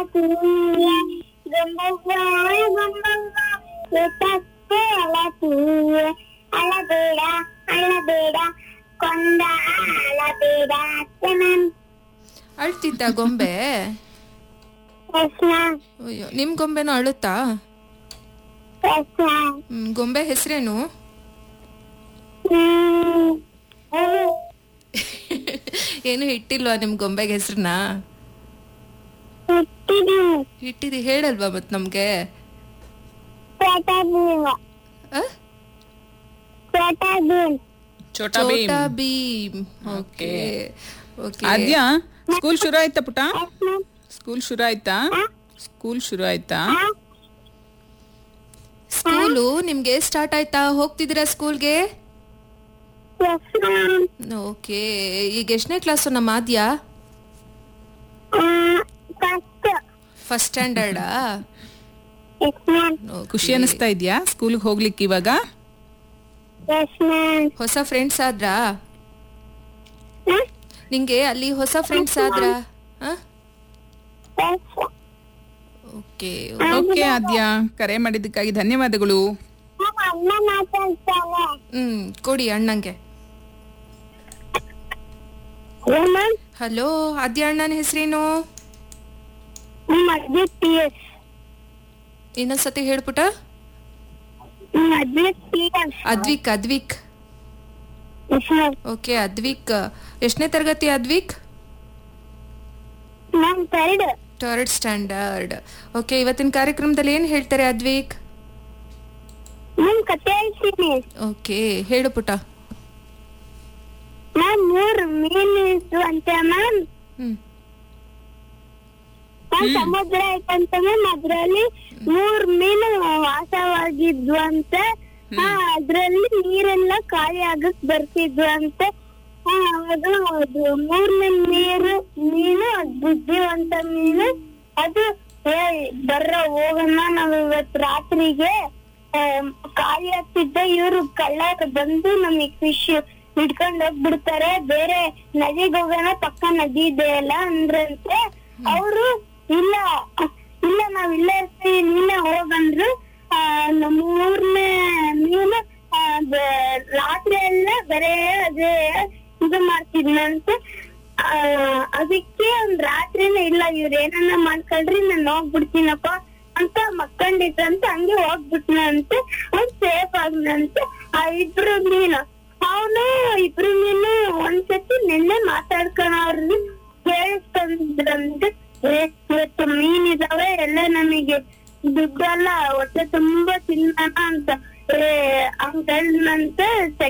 ಅಳತೀಯ ಗೊಂಬವ್ವ ಗೊಂಬವ್ವ ಎತ್ತಕ್ಕೆ ಅಳತೀಯ ಅಳಬೇಡ ಅಳಬೇಡ ಕೊಂದ ಅಳಬೇಡ ಅಷ್ಟೇ ಮ್ಯಾಮ್ ಅಳ್ತಿದ್ದ ಗೊಂಬೆ ಎಸ್ ಮ್ಯಾಮ್ ಅಯ್ಯೋ ನಿಮ್ ಗೊಂಬೆನೂ ಅಳುತ್ತಾ ಎಸ್ ಮ್ಯಾಮ್ ಹ್ಮ್, ಗೊಂಬೆ ಹೆಸರೇನು ಹ್ಮ್ ಏನು ಇಟ್ಟಿಲ್ವಾ ನಿಮ್ ಗೊಂಬೆಗೆ ಹೆಸರನ್ನ ಹುಟ್ಟಿದೀನಿ ಇಟ್ಟಿದಿ ಹೇಳಲ್ವಾ ಮತ್ ನಮ್ಗೆ ಪ್ರತಾಪೀವ ಆ? ಪ್ರತಾಪೀನ್ Chhota Bheem Chhota Bheem okay okay Aadya school ಶುರು ಆಯ್ತಾ ಪುಟ ಎಸ್ ಮ್ಯಾಮ್ ಸ್ಕೂಲ್ ಶುರು ಆಯ್ತಾ ಸ್ಕೂಲ್ ಶುರು ಆಯ್ತಾ ಸ್ಕೂಲು ನಿಮ್ಗೆ ಸ್ಟಾರ್ಟ್ ಆಯ್ತಾ ಹೋಗ್ತಿದ್ದೀರಾ ಸ್ಕೂಲ್ಗೆ ಎಸ್ ಮ್ಯಾಮ್ ಓಕೆ ಈಗ ಎಷ್ಟನೇ ಕ್ಲಾಸು ನಮ್ಮ ಆದ್ಯಾ ಫಸ್ಟ್ ಫಸ್ಟ್ ಸ್ಟ್ಯಾಂಡರ್ಡಾ ಎಸ್ ಮ್ಯಾಮ್ ಖುಷಿ ಅನಿಸ್ತಾ ಇದ್ಯಾ ಸ್ಕೂಲ್ಗೆ ಹೋಗ್ಲಿಕ್ಕೆ ಇವಾಗ ಎಸ್ ಮ್ಯಾಮ್ ಹೊಸ ಫ್ರೆಂಡ್ಸ್ ಆದ್ರಾ ನಿಂಗೆ ಅಲ್ಲಿ ಹೊಸ ಫ್ರೆಂಡ್ಸ್ ಆದ್ರಾ ಎಸ್ ಓಕೆ ಓಕೆ ಆದ್ಯ ಕರೆ ಮಾಡಿದ್ದಕ್ಕಾಗಿ ಧನ್ಯವಾದಗಳು ಮ್ಯಾಮ್ ಅಮ್ಮ ಮಾತಾಡ್ತಾನೆ ಹ್ಮ್ ಕೊಡಿ ಅಣ್ಣಂಗೆ ಮ್ಯಾಮ್ ಹಲೋ ಆದ್ಯ ಅಣ್ಣನ ಹೆಸರೇನು ಮದ್ವೆ ಪಿ ಎಸ್ ಇನ್ನೊಂದ್ಸತಿ ಹೇಳ್ಪುಟ ಮದ್ವೆ P S Advik Advik yes ma'am okay Advik ಎಷ್ಟನೇ ತರಗತಿ Advik ma'am third third standard okay ಇವತ್ತಿನ ಕಾರ್ಯಕ್ರಮದಲ್ಲಿ ಏನ್ ಹೇಳ್ತಾರೆ ಅದ್ವಿಕ್ ಮ್ಯಾಮ್ ಕತೆ ಹೇಳ್ತೀನಿ ಓಕೆ ಹೇಳು ಪುಟ ಮ್ಯಾಮ್ ಮೂರ್ ಮೀನು ಇದ್ದು ಅಂತ ಮ್ಯಾಮ್ ಹ್ಮ್ ಮ್ಯಾಮ್ ಸಮುದ್ರ ಐತಂತ ಮ್ಯಾಮ್ ಅದ್ರಲ್ಲಿ ಮೂರ್ ಮೀನು ವಾಸವಾಗಿದ್ವು ಅಂತ ಹಾ ಅದ್ರಲ್ಲಿ ನೀರೆಲ್ಲ ಖಾಲಿ ಆಗಕ್ ಬರ್ತಿದ್ವು ಅಂತ ಹಾ ಅದು ಅದು ಮೂರನೇ ನೀರು ಮೀನು ಅದ್ ಬುದ್ಧಿವಂತ ಮೀನು ಅದು ಏ ಬರ್ರ ಹೋಗೋಣ ನಾವ್ ಇವತ್ ರಾತ್ರಿಗೆ ಆ, ಖಾಲಿ ಆಗ್ತಿದ್ದ ಇವ್ರು ಕಳ್ಳರು ಬಂದು ನಮಗ್ ಫಿಶ್ ಹಿಡ್ಕೊಂಡ್ ಹೋಗ್ಬಿಡ್ತಾರೆ ಬೇರೆ ನದಿಗೆ ಹೋಗೋಣ ಪಕ್ಕ ನದಿ ಇದೆ ಅಲ್ಲ ಅಂದ್ರಂತೆ ಅವ್ರು ಇಲ್ಲ ಇಲ್ಲ ನಾವ್ ಇಲ್ಲೇ ಇರ್ತೀವಿ ನೀನೇ ಹೋಗಂದ್ರು ಆ, ನಮ್ಮ ಊರ್ನೇ ಮೀನು ಆ, ಬ- ರಾತ್ರಿ ಎಲ್ಲ ಬರೇ ಅದೇ ಇದು ಮಾಡ್ತಿದ್ನಂತೆ ಆ, ಅದಕ್ಕೆ ಒಂದ್ ರಾತ್ರಿನೇ ಇಲ್ಲ ಇವ್ರ ಏನನ್ನ ಮಾಡ್ಕೊಳ್ರಿ ನಾನ್ ಹೋಗ್ಬಿಡ್ತೀನಪ್ಪ ಅಂತ ಮಕ್ಕಂಡಿದ್ರಂತ ಹಂಗೆ ಹೋಗ್ಬಿಟ್ನಂತೆ ಅವ್ನ್ ಸೇಫ್ ಆದ್ನಂತೆ ಆ ಇಬ್ರು ಮೀನು ಅವನು ಇಬ್ರು ಮೀನು ಒಂದ್ಸತಿ ನಿನ್ನೆ ಮಾತಾಡ್ಕೊಂಡವ್ರನ್ನ ಕೇಳಿಸ್ಕೊಂಡ್ರಂತೆ ಏ, ಇವತ್ತು ಮೀನ್ ಇದಾವೆ ಎಲ್ಲ ನಮಗೆ ದುಡ್ಡೆಲ್ಲ ಹೊಟ್ಟೆ ತುಂಬಾ ತಿನ್ನೋಣ ಅಂತ ಏ ಹಂಗಂತೆ